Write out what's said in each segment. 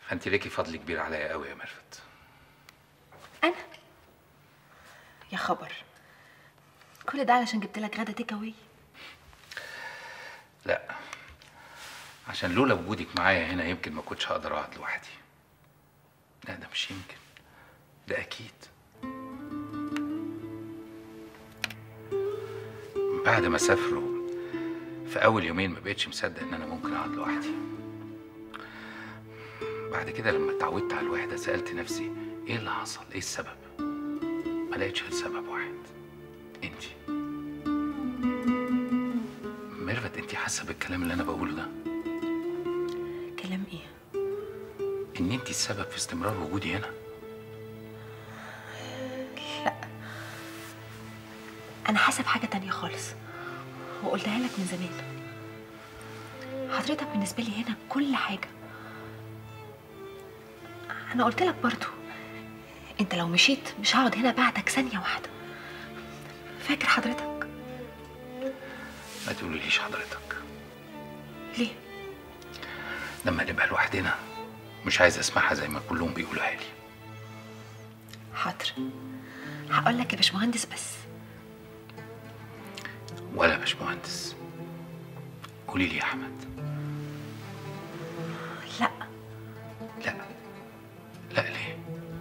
فانت ليكي فضل كبير عليا قوي يا ميرفت انا يا خبر كل ده علشان جبت لك غدا تيك اواي لا عشان لولا وجودك معايا هنا يمكن ما كنتش هقدر اقعد لوحدي لا ده مش يمكن ده اكيد بعد ما سافروا في اول يومين ما بقتش مصدق ان انا ممكن اقعد لوحدي بعد كده لما اتعودت على الوحده سالت نفسي ايه اللي حصل ايه السبب ما لقيتش غير سبب واحد انتي ميرفت انتي حاسه بالكلام اللي انا بقوله ده كلام ايه ان انتي السبب في استمرار وجودي هنا لا انا حاسه بحاجه تانية خالص وقلتها لك من زمان حضرتك بالنسبه لي هنا كل حاجه انا قلت لك برضو انت لو مشيت مش هقعد هنا بعدك ثانيه واحده فاكر حضرتك ما تقوليليش حضرتك ليه لما نبقى لوحدنا مش عايز اسمعها زي ما كلهم بيقولوها لي حاضر هقول لك يا باشمهندس بس ولا يا باشمهندس قولي لي يا احمد لا لا لا ليه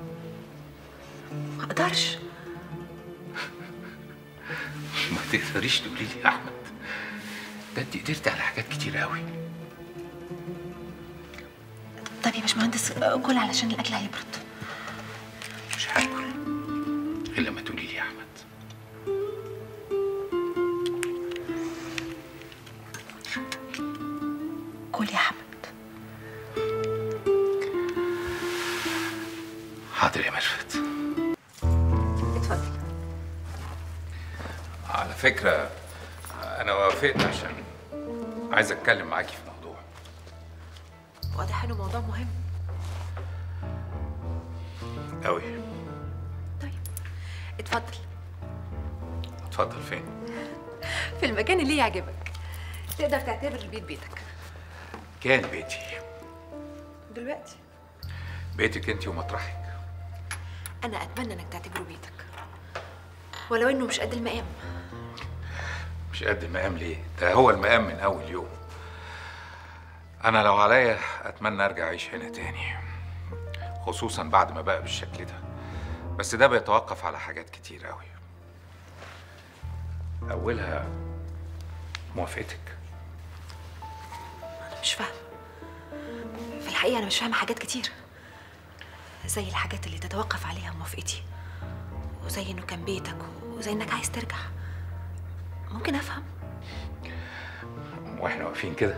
ما اقدرش ما تقدريش تقولي لي يا احمد ده انت قدرتي على حاجات كتير قوي طب يا باشمهندس كل علشان الاكل هيبرد مش هاكل غير لما تقولي لي يا احمد كل يا احمد حاضر يا ميرفت اتفضل على فكرة أنا وافقت عشان عايز أتكلم معاكي في موضوع واضح انه موضوع مهم أوي طيب اتفضل اتفضل فين؟ في المكان اللي يعجبك تقدر تعتبر البيت بيتك كان بيتي دلوقتي بيتك أنت ومطرحك انا اتمنى انك تعتبره بيتك ولو انه مش قد المقام مش قد المقام ليه؟ ده هو المقام من أول يوم أنا لو عليا أتمنى أرجع أعيش هنا تاني خصوصا بعد ما بقى بالشكل ده بس ده بيتوقف على حاجات كتير أوي أولها موافقتك انا مش فاهمه في الحقيقه انا مش فاهمه حاجات كتير زي الحاجات اللي تتوقف عليها موافقتي وزي انه كان بيتك وزي انك عايز ترجع ممكن افهم واحنا واقفين كده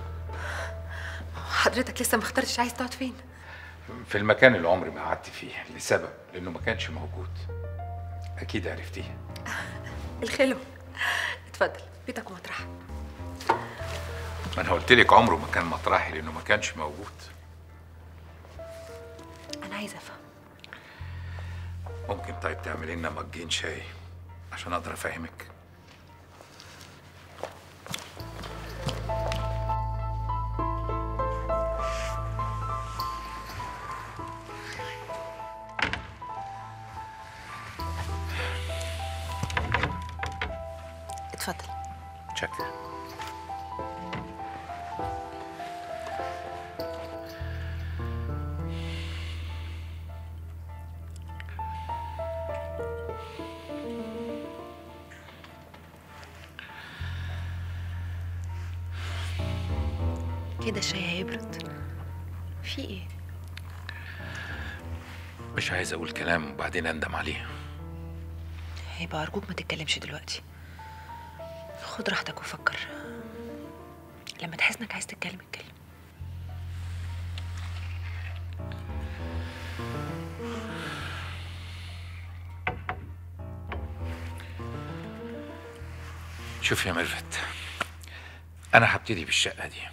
حضرتك لسه ما اخترتش عايز تقعد فين في المكان اللي عمري ما قعدت فيه لسبب لأنه ما كانش موجود أكيد عرفتيه الخلو اتفضل بيتك ومطرحك ما أنا قلت لك عمره ما كان مطرحي لأنه ما كانش موجود انا عايزه افهم ممكن طيب تعملي لنا مجين شاي عشان أقدر أفهمك اتفضل شكرا كده الشاي هيبرد في ايه مش عايز أقول كلام وبعدين أندم عليه يبقى ارجوك ما تتكلمش دلوقتي خد راحتك وفكر لما تحس انك عايز تتكلم اتكلم شوف يا ميرفت أنا هبتدي بالشقة دي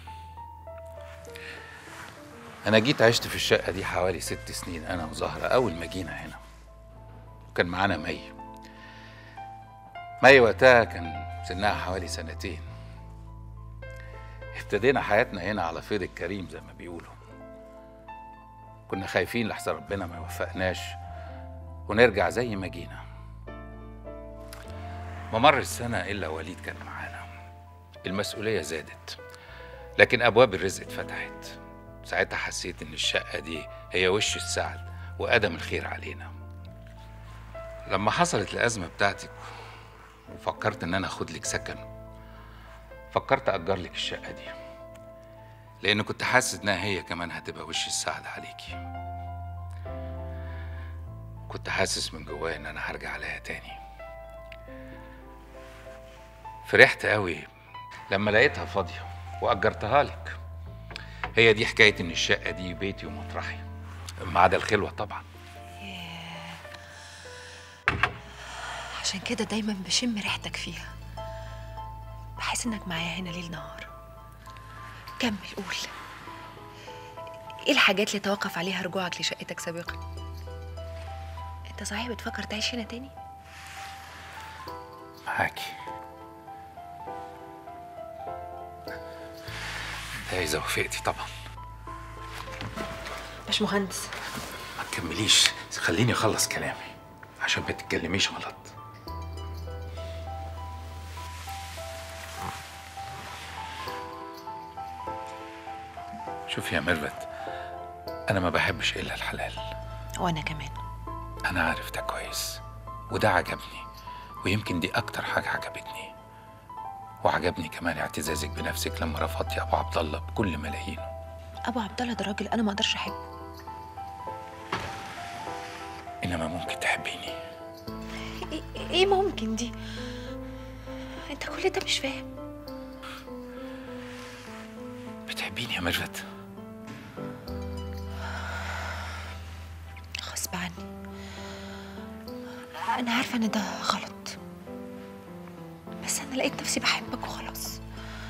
أنا جيت عشت في الشقة دي حوالي ست سنين أنا وزهرة أول ما جينا هنا وكان معانا مي مي وقتها كان سنها حوالي سنتين ابتدينا حياتنا هنا على فيض الكريم زي ما بيقولوا كنا خايفين لحسن ربنا ما يوفقناش ونرجع زي ما جينا ما مر السنة إلا وليد كان معانا المسؤولية زادت لكن أبواب الرزق اتفتحت ساعتها حسيت إن الشقة دي هي وش السعد وقدم الخير علينا لما حصلت الأزمة بتاعتك وفكرت إن أنا أخد لك سكن فكرت أجر لك الشقة دي لأن كنت حاسس إنها هي كمان هتبقى وش السعد عليكي كنت حاسس من جوايا إن أنا هرجع عليها تاني فرحت قوي لما لقيتها فاضية وأجرتها لك هي دي حكاية إن الشقة دي بيتي ومطرحي ما عدا الخلوة طبعا عشان كده دايما بشم ريحتك فيها بحس انك معايا هنا ليل نهار كمل قول ايه الحاجات اللي توقف عليها رجوعك لشقتك سابقا انت صحيح بتفكر تعيش هنا تاني معاكي ده إذا وافقتي طبعا مش مهندس ما تكمليش خليني أخلص كلامي عشان ما تتكلميش غلط شوفي يا ميرفت أنا ما بحبش إلا الحلال وانا كمان أنا عارف ده كويس وده عجبني ويمكن دي أكتر حاجة عجبتني وعجبني كمان اعتزازك بنفسك لما رفضتي أبو عبد الله بكل ملايينه ابو عبد الله ده راجل انا ما اقدرش احبه إنما ممكن تحبيني إيه- ايه ممكن دي انت كل ده مش فاهم بتحبيني يا ميرفت غصب عني انا عارفه ان ده غلط بس انا لقيت نفسي بحبك وخلاص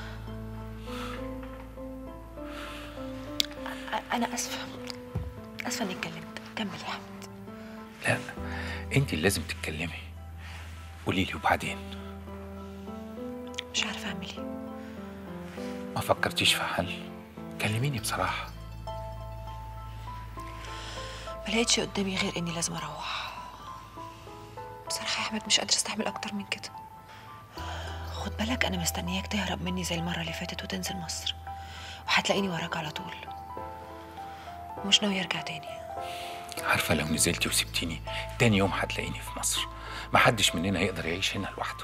أ- انا اسفه اسفه اني اتكلمت كمل يا احمد لا أنت اللي لازم تتكلمي قولي لي وبعدين مش عارفه اعمل ايه ما فكرتيش في حل كلميني بصراحة ما لقيتش قدامي غير اني لازم اروح بصراحه يا احمد مش قادره استحمل اكتر من كده خد بالك انا مستنياك تهرب مني زي المره اللي فاتت وتنزل مصر وهتلاقيني وراك على طول ومش ناوي ارجع تاني عارفة لو نزلتي وسبتيني تاني يوم هتلاقيني في مصر محدش مننا يقدر يعيش هنا لوحده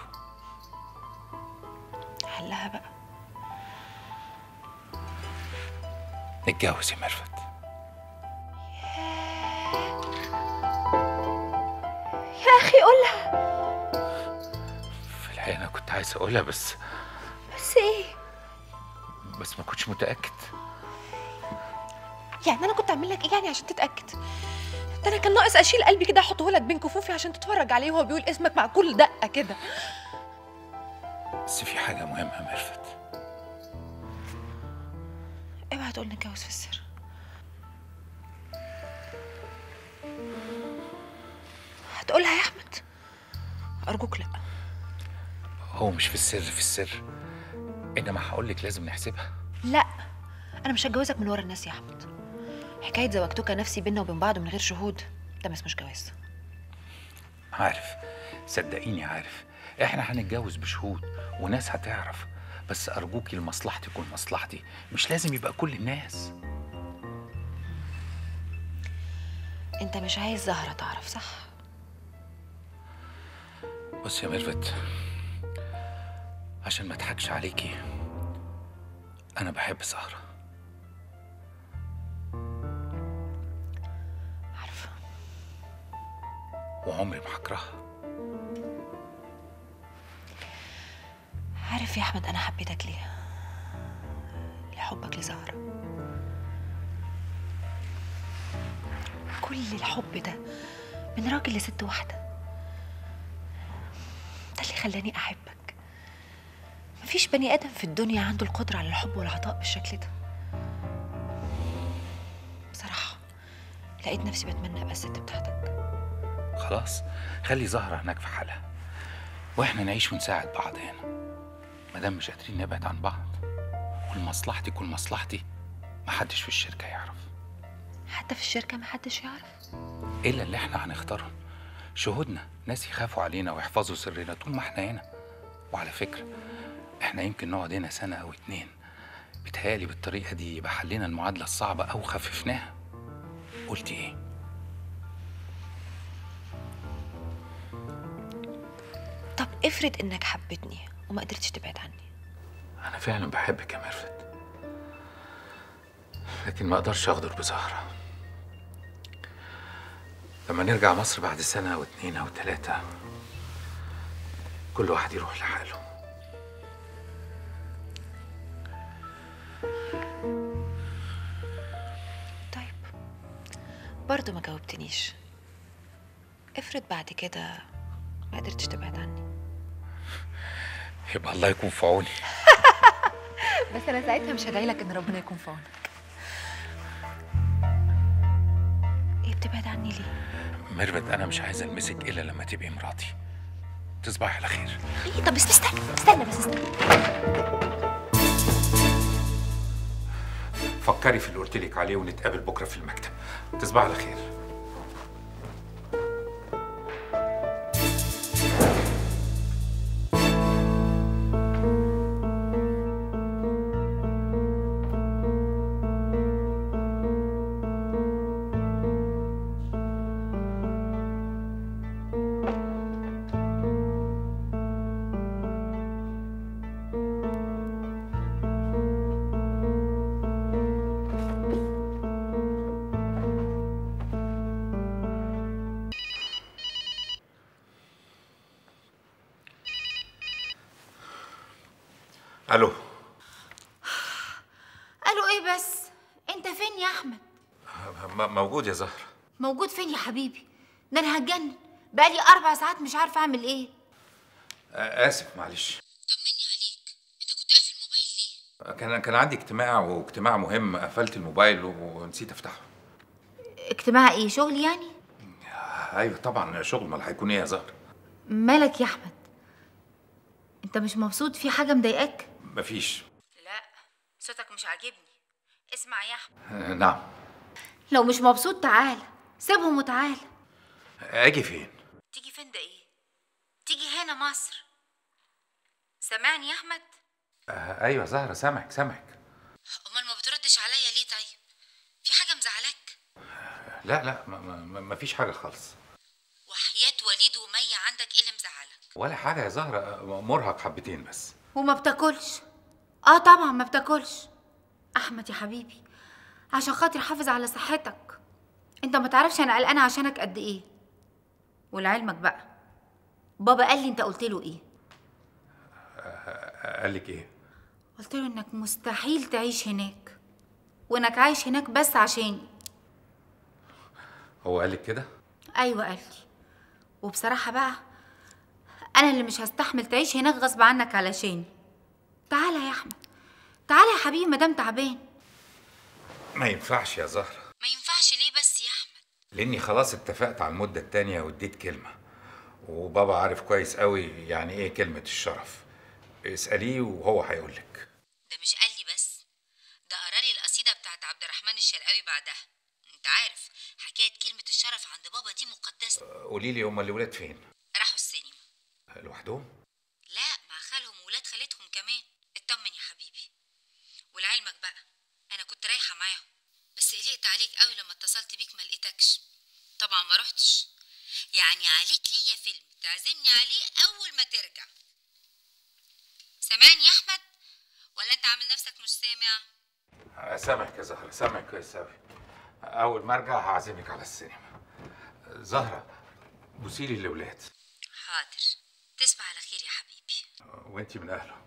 حلها بقى نتجوز يا ميرفت يا اخي قولها في الحقيقة أنا كنت عايز أقولها بس بس ايه بس ما كنتش متأكد يعني انا كنت اعمل لك ايه يعني عشان تتاكد ده انا كان ناقص اشيل قلبي كده احطه لك بين كفوفي عشان تتفرج عليه وهو بيقول اسمك مع كل دقه كده بس في حاجة مهمة يا ميرفت اوعى تقول نتجوز في السر هتقولها يا احمد ارجوك لا هو مش في السر في السر إنما هقولك لازم نحسبها لا انا مش هتجوزك من ورا الناس يا احمد حكايه زواجتك نفسي بينا وبين بعض من غير شهود ده ما اسموش جواز عارف صدقيني عارف احنا هنتجوز بشهود وناس هتعرف بس أرجوكي لمصلحتي يكون مصلحتي مش لازم يبقى كل الناس انت مش عايز زهره تعرف صح بص يا ميرفت عشان ما اضحكش عليكي انا بحب سهرة عارفه وعمري ما هكرهها عارف يا احمد انا حبيتك ليه لحبك لزهره كل الحب ده من راجل لست واحده ده اللي خلاني احبك مفيش بني ادم في الدنيا عنده القدره على الحب والعطاء بالشكل ده بصراحه لقيت نفسي بتمنى ابقى الست بتاعتك خلاص خلي زهرة هناك في حالها واحنا نعيش ونساعد بعض هنا مادام مش قادرين نبعد عن بعض والمصلحتي كل مصلحتي محدش في الشركة يعرف حتى في الشركة محدش يعرف الا اللي احنا هنختارهم شهودنا ناس يخافوا علينا ويحفظوا سرنا طول ما احنا هنا وعلى فكرة احنا يمكن نقعد هنا سنة او اتنين بتهيألي بالطريقة دي يبقى حلينا المعادلة الصعبة او خففناها قلت ايه؟ طب افرض انك حبتني وما قدرتش تبعد عني انا فعلا بحبك يا ميرفت لكن ما اقدرش اغدر بزهرة لما نرجع مصر بعد سنة او اتنين او تلاتة كل واحد يروح لحاله طيب برضه ما جاوبتنيش افرض بعد كده ما قدرتش تبعد عني يبقى الله يكون في عوني بس انا ساعتها مش هدعي لك ان ربنا يكون في عونك ايه بتبعد عني ليه ميرفت انا مش عايز المسك الا لما تبقي مراتي تصبحي على خير ايه طب بس استنى استنى بس استنى فكري في اللي قلت لك عليه ونتقابل بكره في المكتب تصبحي على خير الو قالوا ايه بس انت فين يا احمد م- موجود يا زهر موجود فين يا حبيبي ده انا هتجنن بقالي اربع ساعات مش عارفه اعمل ايه اسف معلش طمني عليك انت كنت قافل الموبايل ليه كان كان عندي اجتماع واجتماع مهم قفلت الموبايل ونسيت افتحه اجتماع ايه شغل يعني ايوه طبعا شغل امال هيكون ايه يا زهر مالك يا احمد انت مش مبسوط في حاجه مضايقاك مفيش لا صوتك مش عاجبني اسمع يا احمد آه، نعم لو مش مبسوط تعال سيبهم وتعال اجي فين تيجي فين ده ايه تيجي هنا مصر سامعني يا احمد آه، ايوه زهره سامعك سامعك امال ما بتردش عليا ليه طيب في حاجه مزعلاك لا لا ما, ما, ما فيش حاجه خالص وحياة وليد ومية عندك ايه اللي مزعلك ولا حاجه يا زهره آه، مرهق حبتين بس وما بتاكلش اه طبعا ما بتاكلش احمد يا حبيبي عشان خاطر حافظ على صحتك انت ما تعرفش انا قلقانه عشانك قد ايه ولعلمك بقى بابا قال لي انت قلت له ايه آه، قال لك ايه قلت له انك مستحيل تعيش هناك وانك عايش هناك بس عشاني هو قال لك كده ايوه قال لي وبصراحه بقى انا اللي مش هستحمل تعيش هناك غصب عنك علشاني تعالى يا احمد تعالى يا حبيبي مدام تعبان ما ينفعش يا زهره ما ينفعش ليه بس يا احمد لاني خلاص اتفقت على المده التانية واديت كلمه وبابا عارف كويس قوي يعني ايه كلمه الشرف اساليه وهو هيقول لك ده مش قال لي بس ده قرا لي القصيده بتاعت عبد الرحمن الشرقاوي بعدها انت عارف حكايه كلمه الشرف عند بابا دي مقدسه قولي لي هما الولاد فين راحوا السينما لوحدهم لا مع خالهم وولاد خالتهم كمان اطمن يا حبيبي ولعلمك بقى انا كنت رايحه معاهم بس قلقت عليك قوي لما اتصلت بيك ما لقيتكش طبعا ما رحتش يعني عليك ليا فيلم تعزمني عليه اول ما ترجع سامعني يا احمد ولا انت عامل نفسك مش سامع سامعك يا زهرة سامعك كويس أوي أول ما أرجع هعزمك على السينما زهرة بوسيلي الأولاد حاضر تصبح على خير يا حبيبي وأنتي من أهله